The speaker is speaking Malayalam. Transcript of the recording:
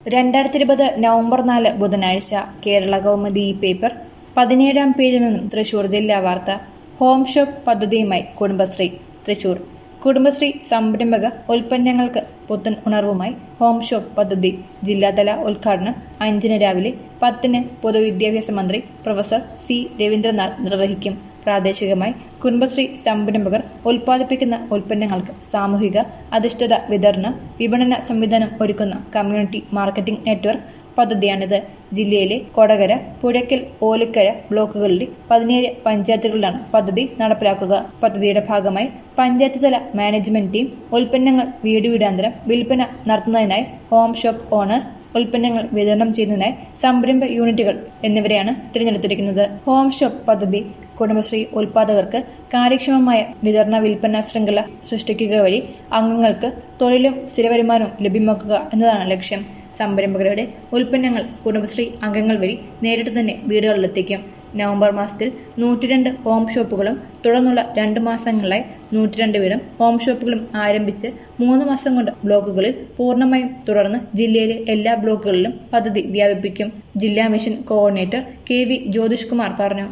രണ്ടായിരത്തി ഇരുപത് നവംബർ നാല് ബുധനാഴ്ച കേരള കൗമുദി ഈ പേപ്പർ പതിനേഴാം പേജിൽ നിന്നും തൃശൂർ ജില്ലാ വാർത്ത ഹോം ഷോപ്പ് പദ്ധതിയുമായി കുടുംബശ്രീ തൃശൂർ കുടുംബശ്രീ സംരംഭക ഉൽപ്പന്നങ്ങൾക്ക് പുത്തൻ ഉണർവുമായി ഹോം ഷോപ്പ് പദ്ധതി ജില്ലാതല ഉദ്ഘാടനം അഞ്ചിന് രാവിലെ പത്തിന് പൊതുവിദ്യാഭ്യാസ മന്ത്രി പ്രൊഫസർ സി രവീന്ദ്രനാഥ് നിർവഹിക്കും പ്രാദേശികമായി കുടുംബശ്രീ സംരംഭകർ ഉൽപ്പാദിപ്പിക്കുന്ന ഉൽപ്പന്നങ്ങൾക്ക് സാമൂഹിക അധിഷ്ഠിത വിതരണം വിപണന സംവിധാനം ഒരുക്കുന്ന കമ്മ്യൂണിറ്റി മാർക്കറ്റിംഗ് നെറ്റ്വർക്ക് പദ്ധതിയാണിത് ജില്ലയിലെ കൊടകര പുഴയ്ക്കൽ ഓലിക്കര ബ്ലോക്കുകളിലെ പതിനേഴ് പഞ്ചായത്തുകളിലാണ് പദ്ധതി നടപ്പിലാക്കുക പദ്ധതിയുടെ ഭാഗമായി പഞ്ചായത്ത് തല മാനേജ്മെന്റ് ടീം ഉൽപ്പന്നങ്ങൾ വീട് വീടാന്തരം വിൽപ്പന നടത്തുന്നതിനായി ഹോം ഷോപ്പ് ഓണേഴ്സ് ഉൽപ്പന്നങ്ങൾ വിതരണം ചെയ്യുന്നതിനായി സംരംഭ യൂണിറ്റുകൾ എന്നിവരെയാണ് തിരഞ്ഞെടുത്തിരിക്കുന്നത് ഹോം ഷോപ്പ് പദ്ധതി കുടുംബശ്രീ ഉൽപാദകർക്ക് കാര്യക്ഷമമായ വിതരണ വിൽപ്പന ശൃംഖല സൃഷ്ടിക്കുക വഴി അംഗങ്ങൾക്ക് തൊഴിലും സ്ഥിരവരുമാനവും ലഭ്യമാക്കുക എന്നതാണ് ലക്ഷ്യം സംരംഭകരുടെ ഉൽപ്പന്നങ്ങൾ കുടുംബശ്രീ അംഗങ്ങൾ വഴി നേരിട്ട് തന്നെ വീടുകളിലെത്തിക്കും നവംബർ മാസത്തിൽ നൂറ്റിരണ്ട് ഹോം ഷോപ്പുകളും തുടർന്നുള്ള രണ്ട് മാസങ്ങളിലായി നൂറ്റിരണ്ട് വീതം ഹോം ഷോപ്പുകളും ആരംഭിച്ച് മൂന്ന് മാസം കൊണ്ട് ബ്ലോക്കുകളിൽ പൂർണ്ണമായും തുടർന്ന് ജില്ലയിലെ എല്ലാ ബ്ലോക്കുകളിലും പദ്ധതി വ്യാപിപ്പിക്കും ജില്ലാ mission coordinator K V Jyothish Kumar പറഞ്ഞു